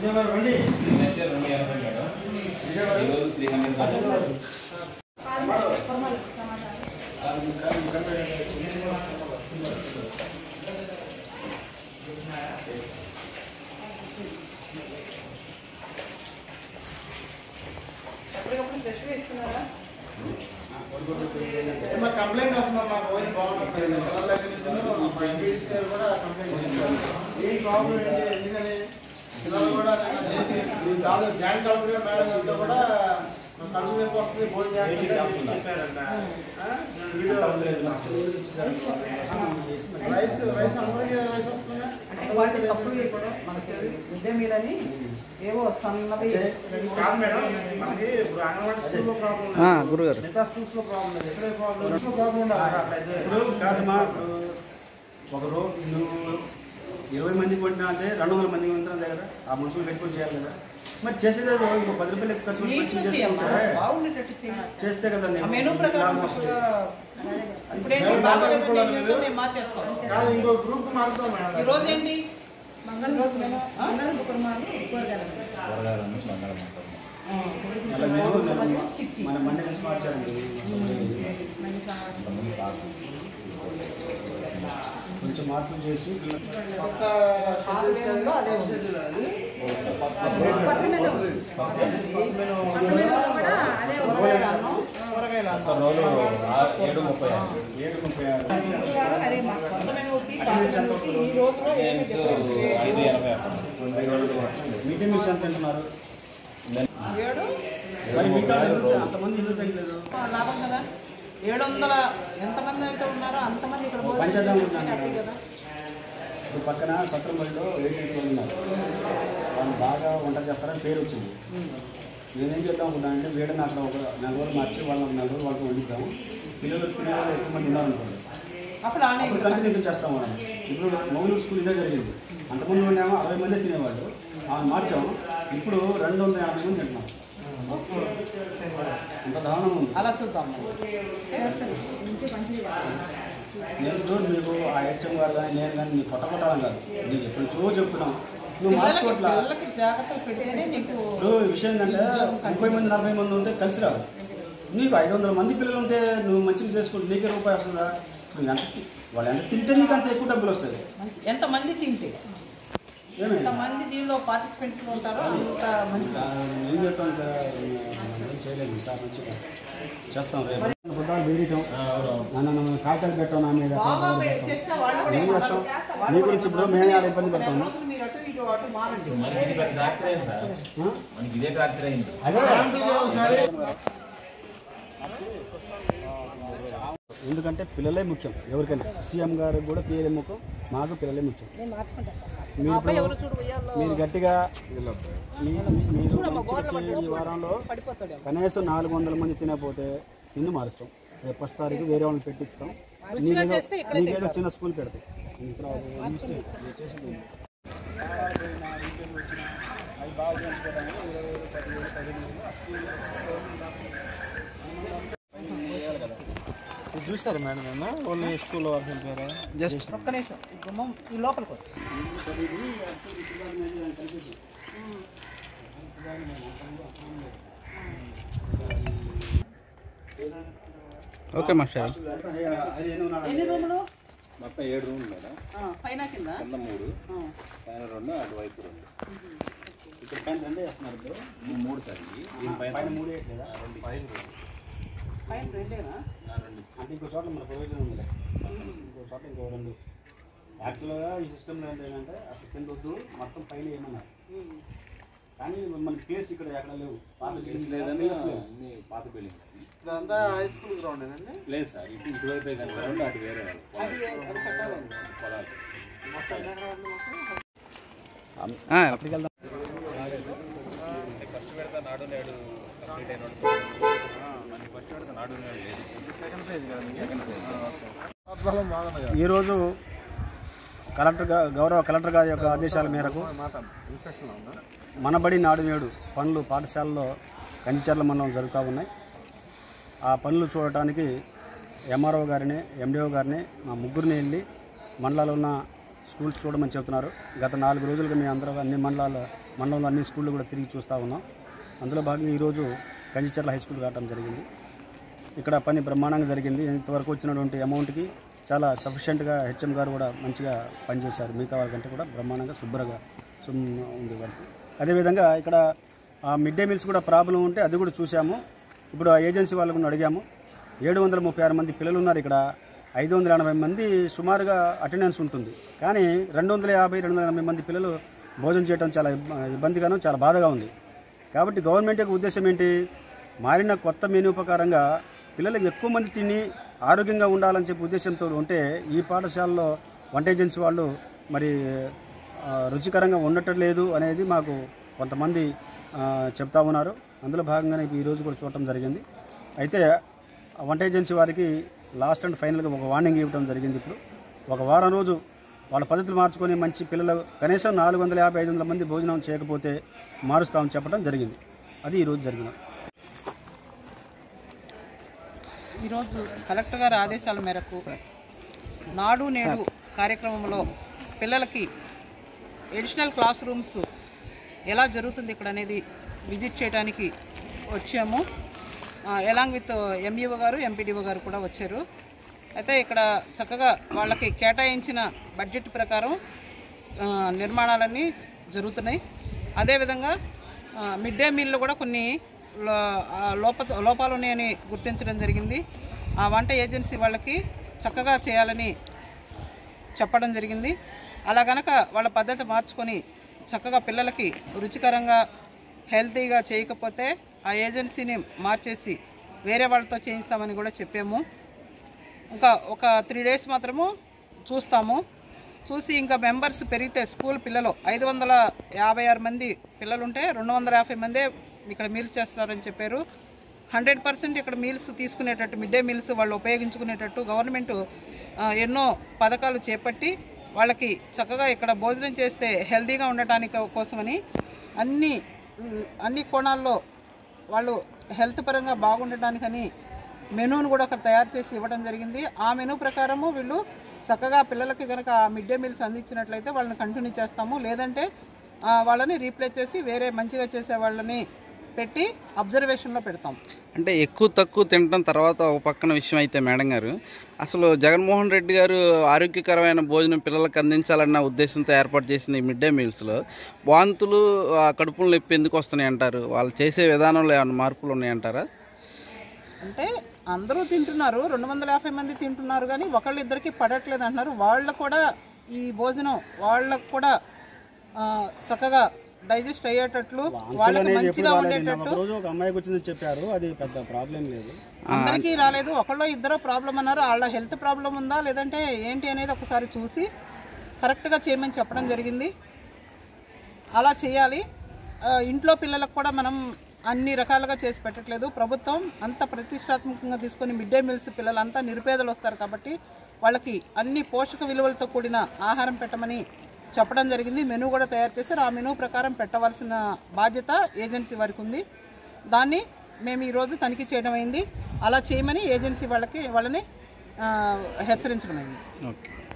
నేనైతే రెండు ఎనభై మేడం ఈరోజు త్రీ హండ్రెడ్ ఎప్పటికప్పుడు ఫ్రెష్గా ఇస్తున్నారా మా కంప్లైంట్ వస్తుందా మాకు ఓన్లీ బాగుంటుంది పిల్లల దగ్గర నుంచి మా ఇంగ్లీష్ గారు కూడా కంప్లైంట్ చేస్తారు ఏం ప్రాబ్లం ఏంటి ఎందుకని పిల్లలు కూడా నాకు చేసి ఈ కాదు జాయింట్ కలెక్టర్ మేడం గారితో కూడా కడుపు నొప్పి వస్తుంది భోజనం చేస్తుంటే రైస్ రైస్ అందరికీ రైస్ వస్తుందా అంటే వాటి తప్పులు ఇప్పుడు మనకి మిడ్ డే మీల్ అని ఏవో సన్నవి కాదు మేడం మనకి ఇప్పుడు అంగన్వాడీ స్కూల్లో ప్రాబ్లం ఉంది. గురుగారు మిగతా స్కూల్స్ లో ప్రాబ్లం లేదు ఎక్కడే ప్రాబ్లం లేదు ప్రాబ్లం ఉండదు ఇప్పుడు కాదమ్మా ఇప్పుడు ఒక రోజు నువ్వు ఇరవై మందికి వండినా అంటే రెండు వందల మందికి వండినా దగ్గర ఆ మనుషులు పెట్టుకొని చేయాలి కదా మరి చేసేది ఏదో ఇంకో పది రూపాయలు ఎక్కువ ఖర్చు పెట్టి నీట్గా మంచిగా చేయమ్మా చేసుకుంటే బాగుండేటట్టు చేయాలి చేస్తే కదా ఆ నేను మెనూ ప్రకారం లాభం వస్తుంది. చక్కగా ఇప్పుడేంటి మేము బాగోలేదని బాగా ఏం చేస్తాం? మేము మార్చేస్తాం కాదు ఇంకో గ్రూప్ మారుతాం ఈ మేడం రోజు ఏంటి కూరగాయల నుంచి మంగళం అంటారు అలా మీరు మంచి చిక్కి. మన మండి నుంచి మార్చారండి కొంతమంది కాదు కొంచెం మార్పులు చేసి పిల్లలు కొత్త పాతది ఏముందో అదే ఉంది. కూరగాయల అన్నం, కూరగాయల ఒక్క అన్నం. రోజు ఆ- ఏడు ముప్పై ఆరు ఏడు ముప్పై ఆరు కొత్త మెనూకి, పాత మెనూకి ఈ రోజులో ఏమి నేను డిఫరెన్స్ లేదు. ఐదు ఎనభై అట్లా మీటింగ్ మిక్స్ ఎంత తింటున్నారు ఏడు మరి మిగతా వాళ్ళు ఎందుకు- అంతమంది ఎందుకు తగ్గలేదు ఆ, లాభం కదా ఏడు వందల ఎంతమంది అయితే ఉన్నారో అంతమంది ఇక్కడ భోజనం పంచదార చేస్తే ఉందండి. హ్యాపీ కదా ఇప్పుడు పక్కన సత్రంబడిలో ఏజెన్సీ వాళ్ళు ఉన్నారు వాళ్ళు బాగా వంట చేస్తారని పేరు వచ్చింది నేనేం చేద్దాం అనుకున్నానంటే వీడని అక్కడ ఒక నలుగురు మార్చి వాళ్ళని నలుగురు వాళ్ళతో వండిద్దాం పిల్లలు తినే వాళ్ళు ఎక్కువ మంది ఉన్నారనుకోండి అప్పుడు ఆనే అప్పుడు కంటిన్యూ చేస్తాం మనం ఇప్పుడు మొగులు స్కూల్ ఇదే జరిగింది అంతమంది ఉండేమో అరవై మంది తినేవాళ్ళు ఆమె మార్చాము ఇప్పుడు రెండు వందల యాభై మంది తింటున్నాం అంత దారుణం ఉంది అలా చూద్దాం నేను రోజు మీకు ఆ హెచ్ఎం గారు కానీ నేను కానీ నీకు కొట్టకొట్టాలని కాదు నీకు ఎప్పుడు చూ చెప్తున్నాం నువ్వు పిల్లలకి మార్చుకోవట్లా పిల్లలకి జాగ్రత్తలు పెడితేనే నీకు ఇప్పుడు విషయం ఏంటంటే ముప్పై మంది నలభై మంది ఉంటే కలిసి రాదు నీకు ఐదు వందల మంది పిల్లలు ఉంటే నువ్వు మంచిగా చేసుకుంటే నీకే రూపాయి వస్తుందా నువ్వు ఎంత తి- వాళ్ళు ఎంత తింటే నీకు అంత ఎక్కువ డబ్బులు వస్తుంది మంచి ఎంతమంది తింటే ఏమైంది ఎంతమంది దీనిలో పార్టిసిపెంట్స్ ఉంటారో అంత మంచిది ఏం చెప్తాం సార్ ఏం చేయలేదు సార్ మంచిగా చేస్తాం రేపు ఫుట్బాల్ వేయటం నన్ను కాగితాలు పెట్టాం నా మీద బాగా పె- చేస్తే వాళ్ళు కూడా ఏం ఏమనరు. చేస్తాం వాళ్ళు నీ కూడా గురించి ఇప్పుడు ఏమనరు. మేము ఆడ ఇబ్బంది నెల పెడతాము రోజులు మీరు అటు ఇటు అటు మారండి మనకి ఇది పెద్ద టార్చర్ అయింది సార్ ఆ? మనకి ఇదే టార్చర్ అయింది అదే ఒకసారి ఎందుకంటే పిల్లలే ముఖ్యం ఎవరికైనా సీఎం గారికి కూడా పిల్లలే ముఖ్యం మాకు పిల్లలే ముఖ్యం మీరు ఆ అబ్బాయి ఇప్పుడు- ఎవరు చూడు ఉయ్యాల్లో మీరు గట్టిగా మీ- మీ- మీరు మంచిగా ఈ వారంలో పడిపోతాడు కనీసం నాలుగు వందల మంది తినకపోతే నిన్ను మారుస్తాం రేపు ఫస్ట్ తారీఖు వేరే వాళ్ళని పెట్టిస్తాం రుచిగా నీకేదో- చేస్తే ఇక్కడే నీకేదో తింటారు. చిన్న స్కూల్ పెడతాం ఇప్పుడు అది మిస్టేక్. మీరు చేసింది ఏంటి? అవి బాగా చేయించుకోవడానికి ఇరవై వేలు, పదివేలు, పదిహేను వేలు ఆ స్కూల్లో ఇది చూస్తారా మేడం ఏమన్నా ఓన్లీ స్కూల్లో వర్క్ పేరు జస్ట్ ఒక్క నిమిషం ఈ గుమ్మం ఈ లోపలికి వస్తుంది ఓకే మాస్టర్ అది ఎన్ని ఉన్నాడు? ఎన్ని రూములు మొత్తం ఏడు రూమ్లు మేడం ఆ, పైన కింద కింద మూడు ఆ. పైన రెండు అటువైపు రెండు ఇక్కడ పైన రెండే వేస్తున్నారు ఇప్పుడు. ఈ మూడు సార్ ఇవి. దీనిపైన పైన మూడు వేయట్లేదా పైన రెండు. పైన రెండేనా ఆ రెండు అంటే ఇంకో చోట్ల మన ప్రయోజనం ఉందిలే ఇంకో చోట ఇంకో రెండు యాక్చువల్గా ఈ సిస్టంలో ఏంటంటే అసలు కింద వద్దు మొత్తం పైన ఏమన్నారు కానీ మనకి ప్లేస్ ఇక్కడ ఎక్కడ లేవు పాత ప్లేస్ బిల్డింగ్స్ లేదని ప్లేస్ లేవు. అన్ని పాత బిల్డింగ్ ఇదంతా హై స్కూల్ గ్రౌండ్ అండి లేదు సార్ ఇటు ఇటువైపు కానీ రెండు అటు వేరే వాళ్ళు అది అది కట్టాలండి పొలాలు మొత్తం ఎన్ని ఎకరాలు మొత్తం? అక్కడికి వెళ్దాం ఫస్ట్ పెడతా నాడు నేడు కంప్లీట్ అయిన ఫస్ట్ పెడతా నాడు నేడు లేదు సెకండ్ పేజ్ కదా సెకండ్ ఫేజ్ బాగుంది కదా ఈరోజు కలెక్టర్ గా- గౌరవ కలెక్టర్ గారి యొక్క ఆదేశాల మేరకు మాట్లాడు ఇన్స్ట్రక్షన్ ఉందా మనబడి నాడు నేడు పనులు పాఠశాలలో కంచిచర్ల మండలం జరుగుతూ ఉన్నాయి ఆ పనులు చూడటానికి ఎంఆర్ఓ గారిని ఎండిఓ గారిని మా ముగ్గురిని వెళ్ళి మండలాల్లో ఉన్న స్కూల్స్ చూడమని చెబుతున్నారు గత నాలుగు రోజులుగా మేము అందరూ అన్ని మండలాల మండలంలో అన్ని స్కూళ్ళు కూడా తిరిగి చూస్తూ ఉన్నాం అందులో భాగంగా ఈరోజు కంచిచర్ల హై స్కూల్ రావడం జరిగింది ఇక్కడ పని బ్రహ్మాండంగా జరిగింది ఇంతవరకు వచ్చినటువంటి అమౌంట్కి చాలా సఫిషియెంట్గా హెచ్ఎం గారు కూడా మంచిగా పనిచేశారు మిగతా వాళ్ళకంటే కూడా బ్రహ్మాండంగా శుభ్రంగా శుభ్రం ఉంది వర్క్ అదేవిధంగా ఇక్కడ ఆ మిడ్ డే మీల్స్ కూడా ప్రాబ్లం ఉంటే అది కూడా చూసాము ఇప్పుడు ఆ ఏజెన్సీ వాళ్ళకు కూడా అడిగాము ఏడు వందల ముప్పై ఆరు మంది పిల్లలు ఉన్నారు ఇక్కడ ఐదు వందల ఎనభై మంది సుమారుగా అటెండెన్స్ ఉంటుంది కానీ రెండు వందల యాభై రెండు వందల ఎనభై మంది పిల్లలు భోజనం చేయడం చాలా ఇబ్బ- ఇబ్బందిగాను చాలా బాధగా ఉంది కాబట్టి గవర్నమెంట్ యొక్క ఉద్దేశం ఏంటి మారిన కొత్త మెనూ ప్రకారంగా పిల్లలకు ఎక్కువ మంది తిని ఆరోగ్యంగా ఉండాలని చెప్పి ఉద్దేశంతో ఉంటే ఈ పాఠశాలలో వంట ఏజెన్సీ వాళ్ళు మరి ఆ, రుచికరంగా ఉండటం లేదు అనేది మాకు కొంతమంది ఆ, చెప్తా ఉన్నారు అందులో భాగంగానే ఈ రోజు కూడా చూడటం జరిగింది అయితే ఆ వంట ఏజెన్సీ వారికి లాస్ట్ అండ్ ఫైనల్గా ఒక వార్నింగ్ ఇవ్వడం జరిగింది ఇప్పుడు ఒక వారం రోజు వాళ్ళ పద్ధతులు మార్చుకొని మంచి పిల్లలు కనీసం నాలుగు వందల యాభై ఐదు వందల మంది భోజనం చేయకపోతే మారుస్తామని చెప్పడం జరిగింది అది ఈరోజు జరిగిన ఈరోజు కలెక్టర్ గారి ఆదేశాల మేరకు నాడు నేడు కార్యక్రమంలో పిల్లలకి ఎడిషనల్ క్లాస్ రూమ్స్ ఎలా జరుగుతుంది ఇక్కడ అనేది విజిట్ చేయడానికి వచ్చాము ఎలాంగ్ విత్ ఎంఈఓ గారు ఎంపీడీఓ గారు కూడా వచ్చారు అయితే ఇక్కడ చక్కగా వాళ్ళకి కేటాయించిన బడ్జెట్ ప్రకారం ఆ, నిర్మాణాలన్నీ జరుగుతున్నాయి అదేవిధంగా ఆ, మిడ్ డే మీల్లో కూడా కొన్ని లో- ఆ, లోప లోపాలు ఉన్నాయని గుర్తించడం జరిగింది ఆ వంట ఏజెన్సీ వాళ్ళకి చక్కగా చేయాలని చెప్పడం జరిగింది అలా గనక వాళ్ళ పద్ధతి మార్చుకొని చక్కగా పిల్లలకి రుచికరంగా హెల్తీగా చేయకపోతే ఆ ఏజెన్సీని మార్చేసి వేరే వాళ్ళతో చేయిస్తామని కూడా చెప్పాము ఇంకా ఒక త్రీ డేస్ మాత్రము చూస్తాము చూసి ఇంకా మెంబర్స్ పెరిగితే స్కూల్ పిల్లలు ఐదు వందల యాభై ఆరు మంది పిల్లలుంటే రెండు వందల యాభై మందే ఇక్కడ మీల్స్ చేస్తున్నారని చెప్పారు హండ్రెడ్ పర్సెంట్ ఇక్కడ మీల్స్ తీసుకునేటట్టు మిడ్ డే మీల్స్ వాళ్ళు ఉపయోగించుకునేటట్టు గవర్నమెంట్ ఆ, ఎన్నో పథకాలు చేపట్టి వాళ్ళకి చక్కగా ఇక్కడ భోజనం చేస్తే హెల్తీగా ఉండటానికి కోసమని అన్ని అన్ని కోణాల్లో వాళ్ళు హెల్త్ పరంగా బాగుండటానికని మెనూను కూడా అక్కడ తయారు చేసి ఇవ్వడం జరిగింది ఆ మెనూ ప్రకారము వీళ్ళు చక్కగా పిల్లలకి కనుక ఆ మిడ్ డే మీల్స్ అందించినట్లయితే వాళ్ళని కంటిన్యూ చేస్తాము లేదంటే ఆ, వాళ్ళని రీప్లేస్ చేసి వేరే మంచిగా చేసే వాళ్ళని పెట్టి అబ్జర్వేషన్లో పెడతాం అంటే ఎక్కువ తక్కువ తినడం తర్వాత ఒక పక్కన విషయం అయితే మేడం గారు అసలు జగన్మోహన్ రెడ్డి గారు ఆరోగ్యకరమైన భోజనం పిల్లలకు అందించాలన్న ఉద్దేశంతో ఏర్పాటు చేసిన ఈ మిడ్ డే మీల్స్లో వాంతులు ఆ కడుపులు నొప్పి ఎందుకు వస్తున్నాయి అంటారు వాళ్ళు చేసే విధానంలో ఏమైనా మార్పులు ఉన్నాయంటారా అంటే అందరూ తింటున్నారు రెండు వందల యాభై మంది తింటున్నారు కానీ ఒకళ్ళు ఇద్దరికి పడట్లేదు అంటున్నారు వాళ్ళకు కూడా ఈ భోజనం వాళ్ళకు కూడా ఆ, చక్కగా డైజెస్ట్ అయ్యేటట్లు వాళ్ళకి అనేది ఎప్పుడు మంచిగా రాలేదు నిన్న ఉండేటట్టు ఒక రోజు ఒక అమ్మాయికి వచ్చిందని చెప్పారు అది పెద్ద ప్రాబ్లం లేదు అందరికీ రాలేదు ఒకళ్ళో ఇద్దరు ప్రాబ్లం అన్నారు వాళ్ళ హెల్త్ ప్రాబ్లం ఉందా లేదంటే ఏంటి అనేది ఒకసారి చూసి కరెక్ట్గా చేయమని చెప్పడం జరిగింది అలా చేయాలి ఆ, ఇంట్లో పిల్లలకు కూడా మనం అన్ని రకాలుగా చేసి పెట్టట్లేదు ప్రభుత్వం అంత ప్రతిష్టాత్మకంగా తీసుకొని మిడ్ డే మీల్స్ పిల్లలంతా నిరుపేదలు వస్తారు కాబట్టి వాళ్ళకి అన్ని పోషక విలువలతో కూడిన ఆహారం పెట్టమని చెప్పడం జరిగింది మెనూ కూడా తయారు చేశారు ఆ మెనూ ప్రకారం పెట్టవలసిన బాధ్యత ఏజెన్సీ వారికి ఉంది దాన్ని మేము ఈరోజు తనిఖీ చేయడం అయింది అలా చేయమని ఏజెన్సీ వాళ్ళకి వాళ్ళని ఆ, హెచ్చరించడం అయింది ఓకే